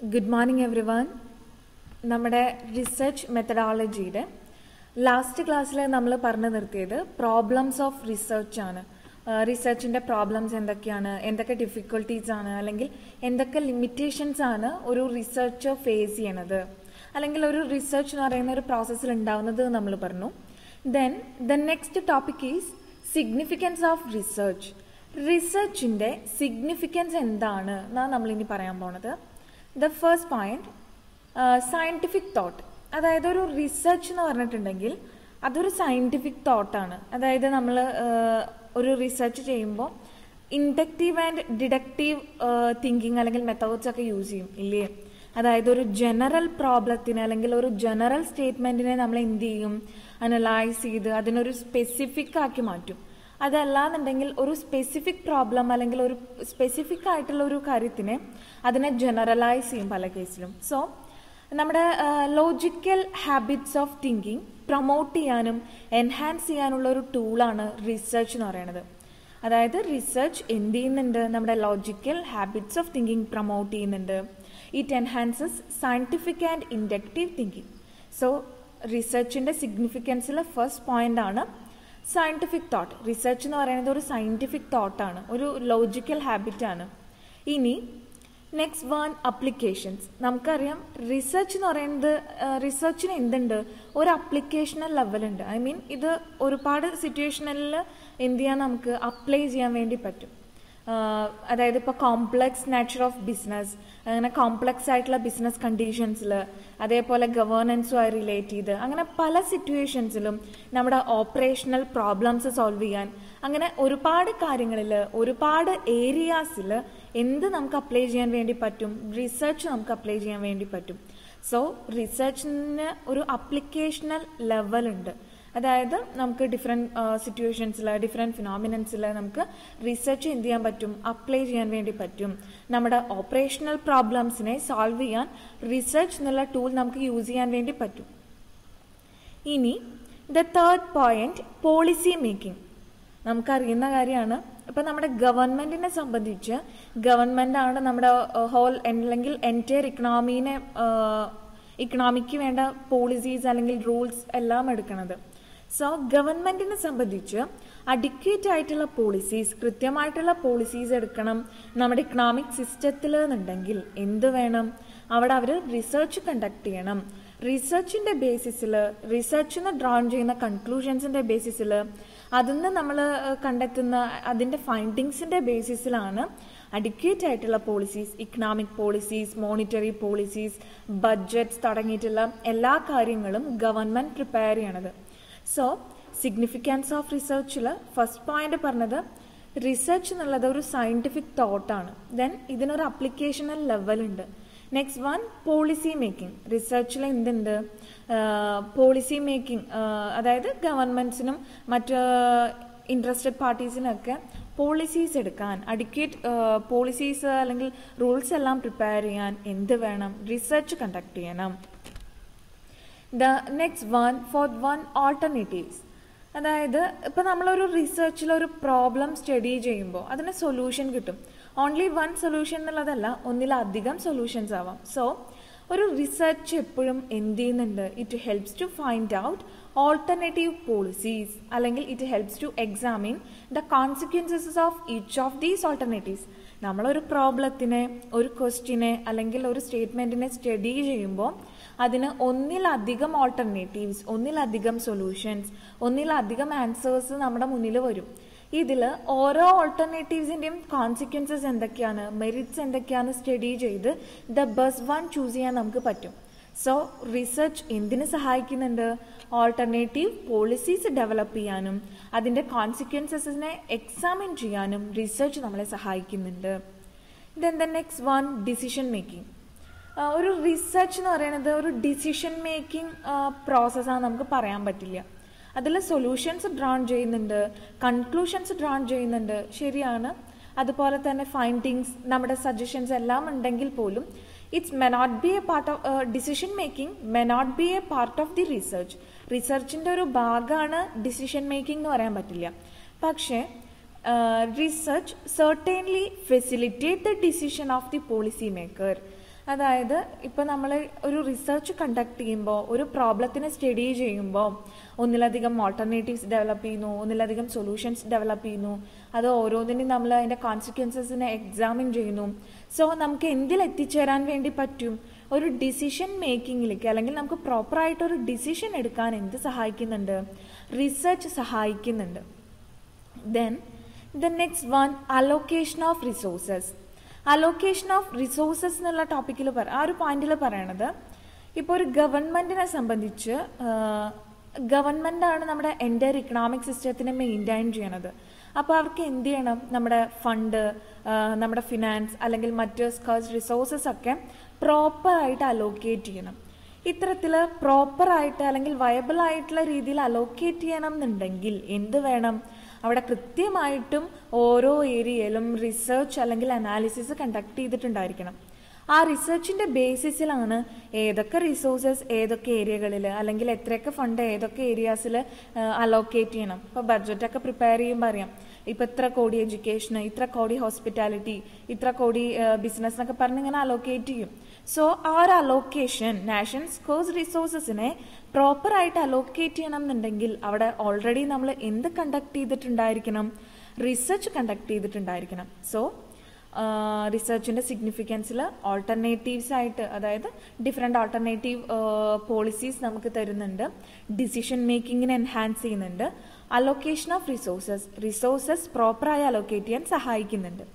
good morning everyone നമ്മുടെ research മെത്തഡോളജിയുടെ last ക്ലാസ്സിൽ നമ്മൾ പറഞ്ഞു നിർത്തിയത് പ്രോബ്ലംസ് ഓഫ് റിസർച്ച് ആണ് റിസർച്ചിൻ്റെ പ്രോബ്ലംസ് എന്തൊക്കെയാണ് എന്തൊക്കെ ഡിഫിക്കൽട്ടീസ് ആണ് അല്ലെങ്കിൽ എന്തൊക്കെ ലിമിറ്റേഷൻസ് ആണ് ഒരു റിസർച്ചർ ഫേസ് ചെയ്യണത് അല്ലെങ്കിൽ ഒരു റിസർച്ച് എന്ന് പറയുന്ന ഒരു പ്രോസസ്സിൽ ഉണ്ടാവുന്നത് നമ്മൾ പറഞ്ഞു then the next topic is significance of research റിസർച്ചിൻ്റെ സിഗ്നിഫിക്കൻസ് എന്താണ് എന്നാണ് നമ്മളിനി പറയാൻ പോണത് the first point scientific thought അതായത് ഒരു റിസർച്ച് എന്ന് പറഞ്ഞിട്ടുണ്ടെങ്കിൽ അതൊരു സയൻറ്റിഫിക് തോട്ടാണ് അതായത് നമ്മൾ ഒരു റിസർച്ച് ചെയ്യുമ്പോൾ ഇൻഡക്റ്റീവ് ആൻഡ് ഡിഡക്റ്റീവ് തിങ്കിങ് അല്ലെങ്കിൽ മെത്തേഡ്സ് ഒക്കെ യൂസ് ചെയ്യും ഇല്ലേ അതായത് ഒരു ജനറൽ പ്രോബ്ലത്തിന് അല്ലെങ്കിൽ ഒരു ജനറൽ സ്റ്റേറ്റ്മെന്റിനെ നമ്മൾ എന്ത് ചെയ്യും അനലൈസ് ചെയ്ത് അതിനൊരു സ്പെസിഫിക് ആക്കി മാറ്റും അതല്ലാന്നുണ്ടെങ്കിൽ ഒരു സ്പെസിഫിക് പ്രോബ്ലം അല്ലെങ്കിൽ ഒരു സ്പെസിഫിക് ആയിട്ടുള്ള ഒരു കാര്യത്തിനെ അതിനെ ജനറലൈസ് ചെയ്യും പല കേസിലും സോ നമ്മുടെ logical habits of thinking promote ചെയ്യാനും എൻഹാൻസ് ചെയ്യാനുള്ള ഒരു ടൂളാണ് റിസർച്ച് എന്ന് പറയുന്നത് അതായത് റിസർച്ച് എന്ത് ചെയ്യുന്നുണ്ട് നമ്മുടെ logical habits of thinking promote ചെയ്യുന്നുണ്ട് it enhances scientific and inductive thinking so റിസർച്ചിൻ്റെ സിഗ്നിഫിക്കൻസിൽ ഫസ്റ്റ് പോയിന്റ് ആണ് സയൻറ്റിഫിക് തോട്ട് റിസർച്ച് എന്ന് പറയുന്നത് ഒരു സയൻറ്റിഫിക് തോട്ടാണ് ഒരു ലോജിക്കൽ ഹാബിറ്റ് ആണ് ഇനി നെക്സ്റ്റ് വൺ അപ്ലിക്കേഷൻസ് നമുക്കറിയാം റിസർച്ച് എന്ന് പറയുന്നത് റിസർച്ചിന് എന്തുണ്ട് ഒരു അപ്ലിക്കേഷണൽ ലെവലുണ്ട് ഐ മീൻ ഇത് ഒരുപാട് സിറ്റുവേഷനിൽ എന്ത് ചെയ്യാൻ നമുക്ക് അപ്ലൈ ചെയ്യാൻ വേണ്ടി പറ്റും അതായത് ഇപ്പോൾ കോംപ്ലക്സ് നേച്ചർ ഓഫ് ബിസിനസ് അങ്ങനെ കോംപ്ലക്സ് ആയിട്ടുള്ള ബിസിനസ് കണ്ടീഷൻസിൽ അതേപോലെ ഗവേണൻസുമായി റിലേറ്റ് ചെയ്ത് അങ്ങനെ പല സിറ്റുവേഷൻസിലും നമ്മുടെ ഓപ്പറേഷണൽ പ്രോബ്ലംസ് സോൾവ് ചെയ്യാൻ അങ്ങനെ ഒരുപാട് കാര്യങ്ങളിൽ ഒരുപാട് ഏരിയാസിൽ എന്ത് നമുക്ക് അപ്ലൈ ചെയ്യാൻ വേണ്ടി പറ്റും റിസർച്ച് നമുക്ക് അപ്ലൈ ചെയ്യാൻ വേണ്ടി പറ്റും സോ റിസർച്ചിന് ഒരു അപ്ലിക്കേഷണൽ ലെവലുണ്ട് അതായത് നമുക്ക് ഡിഫറെൻറ്റ് സിറ്റുവേഷൻസിൽ ഡിഫറെൻറ്റ് ഫിനോമിനൻസിൽ നമുക്ക് റിസർച്ച് എന്ത് ചെയ്യാൻ പറ്റും അപ്ലൈ ചെയ്യാൻ വേണ്ടി പറ്റും നമ്മുടെ ഓപ്പറേഷണൽ പ്രോബ്ലംസിനെ സോൾവ് ചെയ്യാൻ റിസർച്ച് എന്നുള്ള ടൂൾ നമുക്ക് യൂസ് ചെയ്യാൻ വേണ്ടി പറ്റും ഇനി the third point policy making നമുക്കറിയുന്ന കാര്യമാണ് ഇപ്പം നമ്മുടെ ഗവൺമെന്റിനെ സംബന്ധിച്ച് ഗവൺമെന്റ് ആണ് നമ്മുടെ ഹോൾ അല്ലെങ്കിൽ എൻറ്റയർ ഇക്കണോമീനെ ഇക്കണോമിക്ക് വേണ്ട പോളിസീസ് അല്ലെങ്കിൽ റൂൾസ് എല്ലാം എടുക്കുന്നത് സോ ഗവൺമെന്റിനെ സംബന്ധിച്ച് അഡിക്വേറ്റ് ആയിട്ടുള്ള പോളിസീസ് കൃത്യമായിട്ടുള്ള പോളിസീസ് എടുക്കണം നമ്മുടെ ഇക്കണോമിക് സിസ്റ്റത്തിൽ എന്നുണ്ടെങ്കിൽ എന്ത് വേണം അവിടെ അവർ റിസർച്ച് കണ്ടക്ട് ചെയ്യണം റിസർച്ചിന്റെ ബേസിസിൽ റിസർച്ചിന് ഡ്രോൺ ചെയ്യുന്ന കൺക്ലൂഷൻസിന്റെ ബേസിസിൽ അതിന്ന് നമ്മൾ കണ്ടെത്തുന്ന അതിന്റെ ഫൈൻഡിങ്സിന്റെ ബേസിസിലാണ് അഡിക്വേറ്റ് ആയിട്ടുള്ള policies economic policies monetary policies budgets തുടങ്ങിയിട്ടുള്ള എല്ലാ കാര്യങ്ങളും ഗവൺമെന്റ് പ്രിപ്പയർ ചെയ്യണത് സോ സിഗ്നിഫിക്കൻസ് ഓഫ് റിസർച്ചിൽ ഫസ്റ്റ് പോയിന്റ് പറഞ്ഞത് റിസർച്ച് എന്നുള്ളത് ഒരു സയന്റിഫിക് തോട്ടാണ് ദെൻ ഇതിനൊരു അപ്ലിക്കേഷണൽ ലെവൽ ഉണ്ട് നെക്സ്റ്റ് വൺ പോളിസി മേക്കിംഗ് റിസർച്ചിൽ എന്തുണ്ട് പോളിസി മേക്കിംഗ് അതായത് ഗവൺമെന്റ്സിനും മറ്റ് ഇൻട്രസ്റ്റഡ് പാർട്ടീസിനൊക്കെ പോളിസീസ് എടുക്കാൻ അഡിക്വേറ്റ് പോളിസീസ് അല്ലെങ്കിൽ റൂൾസ് എല്ലാം പ്രിപ്പയർ ചെയ്യാൻ എന്ത് വേണം റിസർച്ച് കണ്ടക്ട് ചെയ്യണം the next one for one alternatives അതായത് ഇപ്പം നമ്മളൊരു റിസർച്ചിൽ ഒരു പ്രോബ്ലം സ്റ്റഡി ചെയ്യുമ്പോൾ അതിന് സൊല്യൂഷൻ കിട്ടും ഓൺലി വൺ സൊല്യൂഷൻ എന്നുള്ളതല്ല ഒന്നിലധികം സൊല്യൂഷൻസ് ആവാം സോ ഒരു റിസർച്ച് എപ്പോഴും എന്ത് ചെയ്യുന്നുണ്ട് it helps to find out alternative policies അല്ലെങ്കിൽ it helps to examine the consequences of each of these alternatives നമ്മളൊരു പ്രോബ്ലത്തിനെ ഒരു ക്വസ്റ്റിനെ അല്ലെങ്കിൽ ഒരു സ്റ്റേറ്റ്മെന്റിനെ സ്റ്റഡി ചെയ്യുമ്പോൾ അതിന് ഒന്നിലധികം ഓൾട്ടർനേറ്റീവ്സ് ഒന്നിലധികം സൊല്യൂഷൻസ് ഒന്നിലധികം ആൻസേഴ്സ് നമ്മുടെ മുന്നിൽ വരും ഇതിൽ ഓരോ ഓൾട്ടർനേറ്റീവ്സിൻ്റെയും കോൺസിക്വൻസസ് എന്തൊക്കെയാണ് മെറിറ്റ്സ് എന്തൊക്കെയാണ് സ്റ്റഡി ചെയ്ത് ദ ബെസ്റ്റ് വൺ ചൂസ് ചെയ്യാൻ നമുക്ക് പറ്റും സോ റിസർച്ച് എന്തിനു സഹായിക്കുന്നുണ്ട് ഓൾട്ടർനേറ്റീവ് പോളിസീസ് ഡെവലപ്പ് ചെയ്യാനും അതിൻ്റെ കോൺസിക്വൻസസിനെ എക്സാമിൻ ചെയ്യാനും റിസർച്ച് നമ്മളെ സഹായിക്കുന്നുണ്ട് then the next one decision making ഒരു റിസർച്ച് എന്ന് പറയുന്നത് ഒരു ഡിസിഷൻ മേക്കിംഗ് പ്രോസസ്സാണ് നമുക്ക് പറയാൻ പറ്റില്ല അതിൽ സൊല്യൂഷൻസ് ഡ്രോൺ ചെയ്യുന്നുണ്ട് കൺക്ലൂഷൻസ് ഡ്രോൺ ചെയ്യുന്നുണ്ട് ശരിയാണ് അതുപോലെ തന്നെ ഫൈൻഡിങ്സ് നമ്മുടെ സജഷൻസ് എല്ലാം ഉണ്ടെങ്കിൽ പോലും it's may not be a part of decision making may not be a part of the research റിസർച്ചിൻ്റെ ഒരു ഭാഗമാണ് ഡിസിഷൻ മേക്കിംഗ് എന്ന് പറയാൻ പറ്റില്ല പക്ഷേ uh, research certainly facilitate the decision of the policy maker അതായത് ഇപ്പോൾ നമ്മൾ ഒരു റിസർച്ച് കണ്ടക്ട് ചെയ്യുമ്പോൾ ഒരു പ്രോബ്ലത്തിനെ സ്റ്റഡി ചെയ്യുമ്പോൾ ഒന്നിലധികം ഓൾട്ടർനേറ്റീവ്സ് ഡെവലപ്പ് ചെയ്യുന്നു ഒന്നിലധികം സൊല്യൂഷൻസ് ഡെവലപ്പ് ചെയ്യുന്നു അത് ഓരോന്നിനും നമ്മൾ അതിൻ്റെ കോൺസിക്വൻസസിനെ എക്സാമിൻ ചെയ്യുന്നു സോ നമുക്ക് എന്തിൽ എത്തിച്ചേരാൻ വേണ്ടി പറ്റും ഒരു ഡിസിഷൻ മേക്കിങ്ങിലേക്ക് അല്ലെങ്കിൽ നമുക്ക് പ്രോപ്പറായിട്ട് ഒരു ഡിസിഷൻ എടുക്കാൻ എന്ത് സഹായിക്കുന്നുണ്ട് റിസർച്ച് സഹായിക്കുന്നുണ്ട് then the next one allocation of resources allocation of resources എന്നുള്ള ടോപ്പിക്കിൽ പറ ആ ഒരു പോയിന്റിൽ പറയണത് ഇപ്പോൾ ഒരു ഗവൺമെന്റിനെ സംബന്ധിച്ച് ഗവൺമെന്റ് ആണ് നമ്മുടെ എൻ്റെ ഇക്കണോമിക് സിസ്റ്റത്തിനെ മെയിൻറ്റെയിൻ ചെയ്യണത് അപ്പോൾ അവർക്ക് എന്ത് ചെയ്യണം നമ്മുടെ ഫണ്ട് നമ്മുടെ ഫിനാൻസ് അല്ലെങ്കിൽ മറ്റ് സ്കേഴ്സ് റിസോഴ്സസ് ഒക്കെ പ്രോപ്പറായിട്ട് അലോക്കേറ്റ് ചെയ്യണം ഇത്തരത്തിൽ പ്രോപ്പറായിട്ട് അല്ലെങ്കിൽ വയബിൾ ആയിട്ടുള്ള രീതിയിൽ അലോക്കേറ്റ് ചെയ്യണം എന്നുണ്ടെങ്കിൽ എന്ത് വേണം അവിടെ കൃത്യമായിട്ടും ഓരോ ഏരിയയിലും റിസർച്ച് അല്ലെങ്കിൽ അനാലിസിസ് കണ്ടക്ട് ചെയ്തിട്ടുണ്ടായിരിക്കണം ആ റിസർച്ചിന്റെ ബേസിസിലാണ് ഏതൊക്കെ റിസോഴ്സസ് ഏതൊക്കെ ഏരിയകളിൽ അല്ലെങ്കിൽ എത്രയൊക്കെ ഫണ്ട് ഏതൊക്കെ ഏരിയാസിൽ അലോക്കേറ്റ് ചെയ്യണം ഇപ്പോൾ ബഡ്ജറ്റൊക്കെ പ്രിപ്പയർ ചെയ്യുമ്പോൾ അറിയാം ഇപ്പം ഇത്ര കോടി എഡ്യൂക്കേഷന് ഇത്ര കോടി ഹോസ്പിറ്റാലിറ്റി ഇത്ര കോടി ബിസിനസ് എന്നൊക്കെ പറഞ്ഞ് ഇങ്ങനെ അലോക്കേറ്റ് ചെയ്യും സോ ആ ഒരു അലോക്കേഷൻ നാഷൻ സ്കോസ് റിസോഴ്സസിനെ പ്രോപ്പറായിട്ട് അലോക്കേറ്റ് ചെയ്യണം എന്നുണ്ടെങ്കിൽ അവിടെ ഓൾറെഡി നമ്മൾ എന്ത് കണ്ടക്ട് ചെയ്തിട്ടുണ്ടായിരിക്കണം റിസർച്ച് കണ്ടക്ട് ചെയ്തിട്ടുണ്ടായിരിക്കണം സോ റിസർച്ചിന്റെ സിഗ്നിഫിക്കൻസിൽ ഓൾട്ടർനേറ്റീവ്സ് ആയിട്ട് അതായത് ഡിഫറെന്റ് ഓൾട്ടർനേറ്റീവ് പോളിസീസ് നമുക്ക് തരുന്നുണ്ട് ഡിസിഷൻ മേക്കിങ്ങിനെ എൻഹാൻസ് ചെയ്യുന്നുണ്ട് അലൊക്കേഷൻ ഓഫ് റിസോഴ്സസ് റിസോഴ്സസ് പ്രോപ്പറായി അലൊക്കേറ്റ് ചെയ്യാൻ സഹായിക്കുന്നുണ്ട്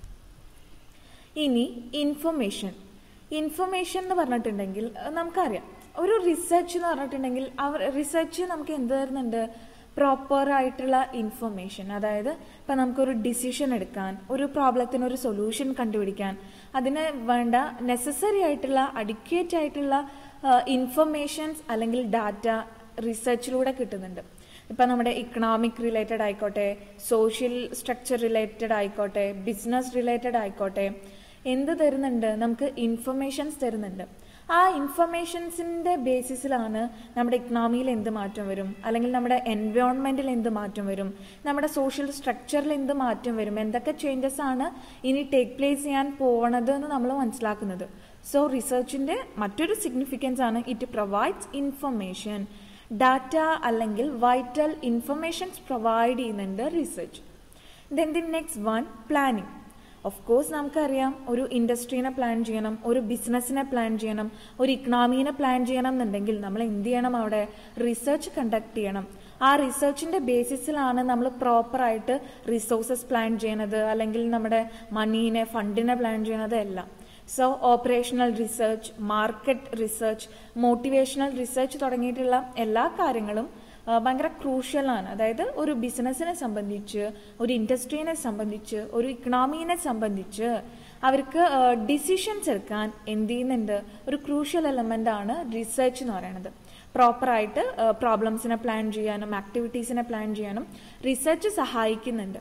ഇനി ഇൻഫർമേഷൻ ഇൻഫർമേഷൻ എന്ന് പറഞ്ഞിട്ടുണ്ടെങ്കിൽ നമുക്കറിയാം ഒരു റിസർച്ച് എന്ന് പറഞ്ഞിട്ടുണ്ടെങ്കിൽ അവർ റിസർച്ച് നമുക്ക് എന്ത് തരുന്നുണ്ട് പ്രോപ്പർ ആയിട്ടുള്ള ഇൻഫർമേഷൻ അതായത് ഇപ്പം നമുക്കൊരു ഡിസിഷൻ എടുക്കാൻ ഒരു പ്രോബ്ലത്തിന് ഒരു സൊല്യൂഷൻ കണ്ടുപിടിക്കാൻ അതിന് വേണ്ട നെസസറി ആയിട്ടുള്ള അഡിക്വേറ്റ് ആയിട്ടുള്ള ഇൻഫർമേഷൻസ് അല്ലെങ്കിൽ ഡാറ്റ റിസർച്ചിലൂടെ കിട്ടുന്നുണ്ട് ഇപ്പം നമ്മുടെ ഇക്കണോമിക് റിലേറ്റഡ് ആയിക്കോട്ടെ സോഷ്യൽ സ്ട്രക്ചർ റിലേറ്റഡ് ആയിക്കോട്ടെ ബിസിനസ് റിലേറ്റഡ് ആയിക്കോട്ടെ എന്ത് തരുന്നുണ്ട് നമുക്ക് ഇൻഫർമേഷൻസ് തരുന്നുണ്ട് ആ ഇൻഫർമേഷൻസിന്റെ ബേസിസിലാണ് നമ്മുടെ ഇക്കണോമിയിൽ എന്ത് മാറ്റം വരും അല്ലെങ്കിൽ നമ്മുടെ എൻവയോൺമെന്റിൽ എന്ത് മാറ്റം വരും നമ്മുടെ സോഷ്യൽ സ്ട്രക്ചറിൽ എന്ത് മാറ്റം വരും എന്തൊക്കെ ചേഞ്ചസ് ആണ് ഇനി ടേക്ക് പ്ലേസ് ചെയ്യാൻ പോകണത് എന്ന് നമ്മൾ മനസ്സിലാക്കുന്നത് സോ റിസർച്ചിന്റെ മറ്റൊരു സിഗ്നിഫിക്കൻസ് ആണ് ഇറ്റ് പ്രൊവൈഡ്സ് ഇൻഫർമേഷൻ ഡാറ്റ അല്ലെങ്കിൽ വൈറ്റൽ ഇൻഫർമേഷൻസ് പ്രൊവൈഡ് ചെയ്യുന്നുണ്ട് research then the next one planning of course നമുക്കറിയാം ഒരു ഇൻഡസ്ട്രീനെ പ്ലാൻ ചെയ്യണം ഒരു ബിസിനസ്സിനെ പ്ലാൻ ചെയ്യണം ഒരു ഇക്കണോമീനെ പ്ലാൻ ചെയ്യണം എന്നുണ്ടെങ്കിൽ നമ്മൾ എന്ത് ചെയ്യണം അവിടെ റിസർച്ച് കണ്ടക്ട് ചെയ്യണം ആ റിസർച്ചിന്റെ ബേസിസിലാണ് നമ്മൾ പ്രോപ്പറായിട്ട് റിസോഴ്സസ് പ്ലാൻ ചെയ്യണത് അല്ലെങ്കിൽ നമ്മുടെ മണീനെ ഫണ്ടിനെ പ്ലാൻ ചെയ്യണത് എല്ലാം so operational research market research motivational research തുടങ്ങിയിട്ടുള്ള എല്ലാ കാര്യങ്ങളും ഭയങ്കര ക്രൂഷ്യലാണ് അതായത് ഒരു ബിസിനസ്സിനെ സംബന്ധിച്ച് ഒരു ഇൻഡസ്ട്രീനെ സംബന്ധിച്ച് ഒരു ഇക്കണോമീനെ സംബന്ധിച്ച് അവർക്ക് ഡിസിഷൻസ് എടുക്കാൻ എന്ത് ചെയ്യുന്നുണ്ട് ഒരു ക്രൂഷ്യൽ എലമെന്റ് ആണ് റിസർച്ച് എന്ന് പറയുന്നത് പ്രോപ്പറായിട്ട് പ്രോബ്ലംസിനെ പ്ലാൻ ചെയ്യാനും ആക്ടിവിറ്റീസിനെ പ്ലാൻ ചെയ്യാനും റിസർച്ച് സഹായിക്കുന്നുണ്ട്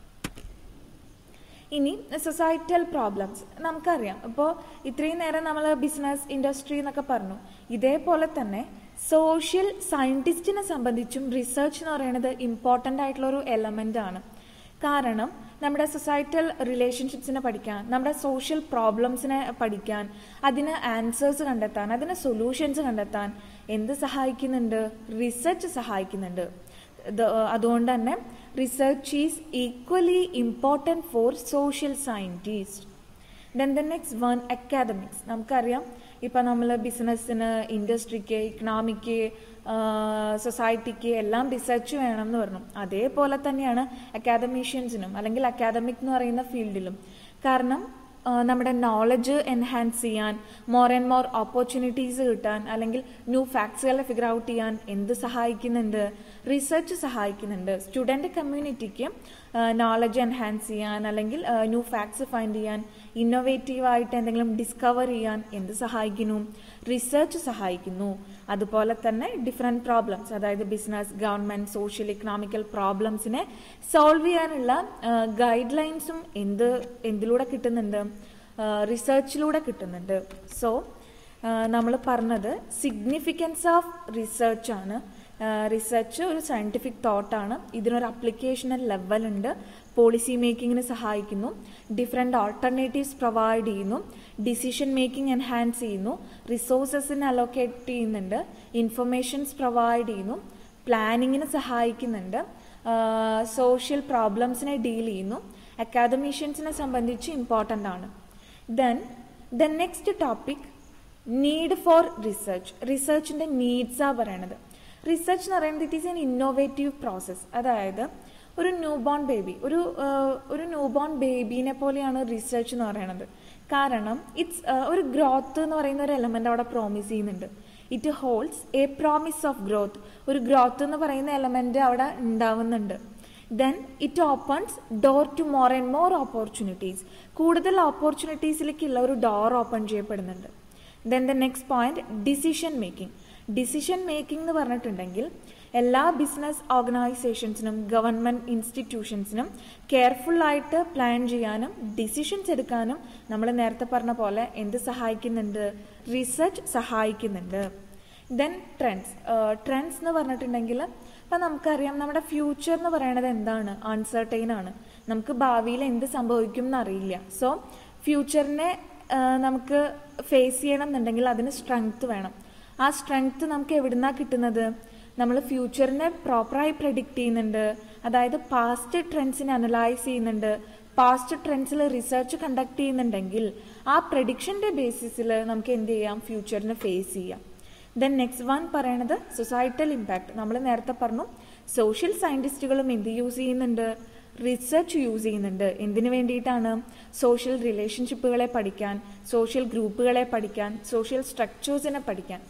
ഇനി സൊസൈറ്റൽ പ്രോബ്ലംസ് നമുക്കറിയാം ഇപ്പോൾ ഇത്രയും നേരം നമ്മൾ ബിസിനസ് ഇൻഡസ്ട്രി എന്നൊക്കെ പറഞ്ഞു ഇതേപോലെ തന്നെ സോഷ്യൽ സയന്റിസ്റ്റിനെ സംബന്ധിച്ചും റിസർച്ച് എന്ന് പറയുന്നത് ഇമ്പോർട്ടൻ്റ് ആയിട്ടുള്ള ഒരു എലമെന്റ് ആണ് കാരണം നമ്മുടെ സൊസൈറ്റൽ റിലേഷൻഷിപ്സിനെ പഠിക്കാൻ നമ്മുടെ സോഷ്യൽ പ്രോബ്ലംസിനെ പഠിക്കാൻ അതിന് ആൻസേഴ്സ് കണ്ടെത്താൻ അതിന് സൊല്യൂഷൻസ് കണ്ടെത്താൻ എന്ത് സഹായിക്കുന്നുണ്ട് റിസർച്ച് സഹായിക്കുന്നുണ്ട് അതുകൊണ്ട് തന്നെ research is equally important for social scientist then the next one academics നമുക്കറിയാം ഇപ്പം നമ്മൾ ബിസിനസ്സിന് ഇൻഡസ്ട്രിക്ക് ഇക്കണോമിക്ക് സൊസൈറ്റിക്ക് എല്ലാം റിസർച്ച് വേണം എന്ന് പറഞ്ഞു അതേപോലെ തന്നെയാണ് അക്കാദമീഷ്യൻസിനും അല്ലെങ്കിൽ അക്കാദമിക് എന്ന് പറയുന്ന ഫീൽഡിലും കാരണം നമ്മുടെ നോളജ് എൻഹാൻസ് ചെയ്യാൻ മോർ ആൻഡ് മോർ ഓപ്പർച്യൂണിറ്റീസ് കിട്ടാൻ അല്ലെങ്കിൽ ന്യൂ ഫാക്ട്സുകളെ ഫിഗർ ഔട്ട് ചെയ്യാൻ എന്ത് സഹായിക്കുന്നുണ്ട് റിസർച്ച് സഹായിക്കുന്നുണ്ട് സ്റ്റുഡൻറ് കമ്മ്യൂണിറ്റിക്ക് നോളജ് എൻഹാൻസ് ചെയ്യാൻ അല്ലെങ്കിൽ ന്യൂ ഫാക്ട്സ് ഫൈൻഡ് ചെയ്യാൻ ഇന്നോവേറ്റീവ് ആയിട്ട് എന്തെങ്കിലും ഡിസ്കവർ ചെയ്യാൻ എന്ത് സഹായിക്കുന്നു റിസർച്ച് സഹായിക്കുന്നു അതുപോലെ തന്നെ ഡിഫറെൻറ്റ് പ്രോബ്ലംസ് അതായത് ബിസിനസ് ഗവൺമെന്റ് സോഷ്യൽ ഇക്കണോമിക്കൽ പ്രോബ്ലംസിനെ സോൾവ് ചെയ്യാനുള്ള ഗൈഡ് ലൈൻസും എന്ത് എന്തിലൂടെ കിട്ടുന്നുണ്ട് റിസർച്ചിലൂടെ കിട്ടുന്നുണ്ട് സോ നമ്മൾ പറഞ്ഞത് സിഗ്നിഫിക്കൻസ് ഓഫ് റിസർച്ച് ആണ് റിസർച്ച് ഒരു സയൻറ്റിഫിക് തോട്ടാണ് ഇതിനൊരു അപ്ലിക്കേഷണൽ ലെവൽ ഉണ്ട് പോളിസി മേക്കിങ്ങിന് സഹായിക്കുന്നു ഡിഫറെൻ്റ് ഓൾട്ടർനേറ്റീവ്സ് പ്രൊവൈഡ് ചെയ്യുന്നു ഡിസിഷൻ മേക്കിംഗ് എൻഹാൻസ് ചെയ്യുന്നു റിസോഴ്സസിന് അലോക്കേറ്റ് ചെയ്യുന്നുണ്ട് ഇൻഫർമേഷൻസ് പ്രൊവൈഡ് ചെയ്യുന്നു പ്ലാനിങ്ങിന് സഹായിക്കുന്നുണ്ട് സോഷ്യൽ പ്രോബ്ലംസിനെ ഡീൽ ചെയ്യുന്നു അക്കാദമീഷ്യൻസിനെ സംബന്ധിച്ച് ഇമ്പോർട്ടൻ്റ് ആണ് then the next topic need for research റിസർച്ചിൻ്റെ നീഡ്സാണ് പറയണത് റിസർച്ച് എന്ന് പറയുന്നത് it is an innovative process അതായത് ഒരു ന്യൂ ബോൺ ബേബി ഒരു ഒരു ന്യൂ ബോൺ ബേബീനെ പോലെയാണ് റിസർച്ച് എന്ന് പറയുന്നത് കാരണം ഇറ്റ്സ് ഒരു ഗ്രോത്ത് എന്ന് പറയുന്ന ഒരു എലമെൻ്റ് അവിടെ പ്രോമിസ് ചെയ്യുന്നുണ്ട് it holds a promise of growth ഒരു ഗ്രോത്ത് എന്ന് പറയുന്ന എലമെൻ്റ് അവിടെ ഉണ്ടാവുന്നുണ്ട് then it opens door to more and more opportunities കൂടുതൽ ഓപ്പർച്യൂണിറ്റീസിലേക്കുള്ള ഒരു ഡോർ ഓപ്പൺ ചെയ്യപ്പെടുന്നുണ്ട് then the next point decision making decision making എന്ന് പറഞ്ഞിട്ടുണ്ടെങ്കിൽ എല്ലാ ബിസിനസ് ഓർഗനൈസേഷൻസിനും ഗവൺമെൻറ് ഇൻസ്റ്റിറ്റ്യൂഷൻസിനും കെയർഫുള്ളായിട്ട് പ്ലാൻ ചെയ്യാനും ഡിസിഷൻസ് എടുക്കാനും നമ്മൾ നേരത്തെ പറഞ്ഞ പോലെ എന്ത് സഹായിക്കുന്നുണ്ട് റിസർച്ച് സഹായിക്കുന്നുണ്ട് ദെൻ ട്രെൻഡ്സ് ട്രെൻഡ്സ് എന്ന് പറഞ്ഞിട്ടുണ്ടെങ്കിൽ ഇപ്പം നമുക്കറിയാം നമ്മുടെ ഫ്യൂച്ചർ എന്ന് പറയുന്നത് എന്താണ് അൺസർട്ടൈൻ ആണ് നമുക്ക് ഭാവിയിൽ എന്ത് സംഭവിക്കും എന്നറിയില്ല സോ ഫ്യൂച്ചറിനെ നമുക്ക് ഫേസ് ചെയ്യണം എന്നുണ്ടെങ്കിൽ അതിന് സ്ട്രെങ്ത് വേണം ആ സ്ട്രെങ്ത് നമുക്ക് എവിടുന്നാണ് കിട്ടുന്നത് നമ്മൾ ഫ്യൂച്ചറിനെ പ്രോപ്പറായി പ്രെഡിക്റ്റ് ചെയ്യുന്നുണ്ട് അതായത് പാസ്റ്റ് ട്രെൻഡ്സിനെ അനലൈസ് ചെയ്യുന്നുണ്ട് പാസ്റ്റ് ട്രെൻഡ്സിൽ റിസർച്ച് കണ്ടക്ട് ചെയ്യുന്നുണ്ടെങ്കിൽ ആ പ്രഡിക്ഷൻ്റെ ബേസിസിൽ നമുക്ക് എന്ത് ചെയ്യാം ഫ്യൂച്ചറിനെ ഫേസ് ചെയ്യാം ദെൻ നെക്സ്റ്റ് വൺ പറയണത് സൊസൈറ്റൽ ഇമ്പാക്ട് നമ്മൾ നേരത്തെ പറഞ്ഞു സോഷ്യൽ സയൻറ്റിസ്റ്റുകളും എന്ത് യൂസ് ചെയ്യുന്നുണ്ട് റിസർച്ച് യൂസ് ചെയ്യുന്നുണ്ട് എന്തിനു വേണ്ടിയിട്ടാണ് സോഷ്യൽ റിലേഷൻഷിപ്പുകളെ പഠിക്കാൻ സോഷ്യൽ ഗ്രൂപ്പുകളെ പഠിക്കാൻ സോഷ്യൽ സ്ട്രക്ചേഴ്സിനെ പഠിക്കാൻ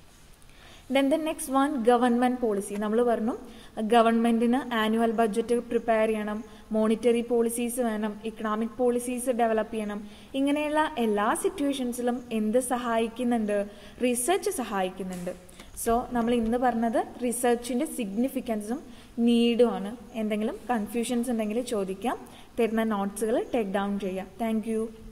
then the next one government policy നമ്മൾ പറഞ്ഞു ഗവൺമെൻറ്റിന് ആനുവൽ ബഡ്ജറ്റ് പ്രിപ്പയർ ചെയ്യണം മോണിറ്ററി പോളിസീസ് വേണം ഇക്കണോമിക് പോളിസീസ് ഡെവലപ്പ് ചെയ്യണം ഇങ്ങനെയുള്ള എല്ലാ സിറ്റുവേഷൻസിലും എന്ത് സഹായിക്കുന്നുണ്ട് റിസർച്ച് സഹായിക്കുന്നുണ്ട് സോ നമ്മൾ ഇന്ന് പറഞ്ഞത് റിസർച്ചിൻ്റെ സിഗ്നിഫിക്കൻസും നീഡുമാണ് എന്തെങ്കിലും കൺഫ്യൂഷൻസ് ഉണ്ടെങ്കിൽ ചോദിക്കാം തരുന്ന നോട്ട്സുകൾ ടേക്ക് ഡൗൺ ചെയ്യാം താങ്ക്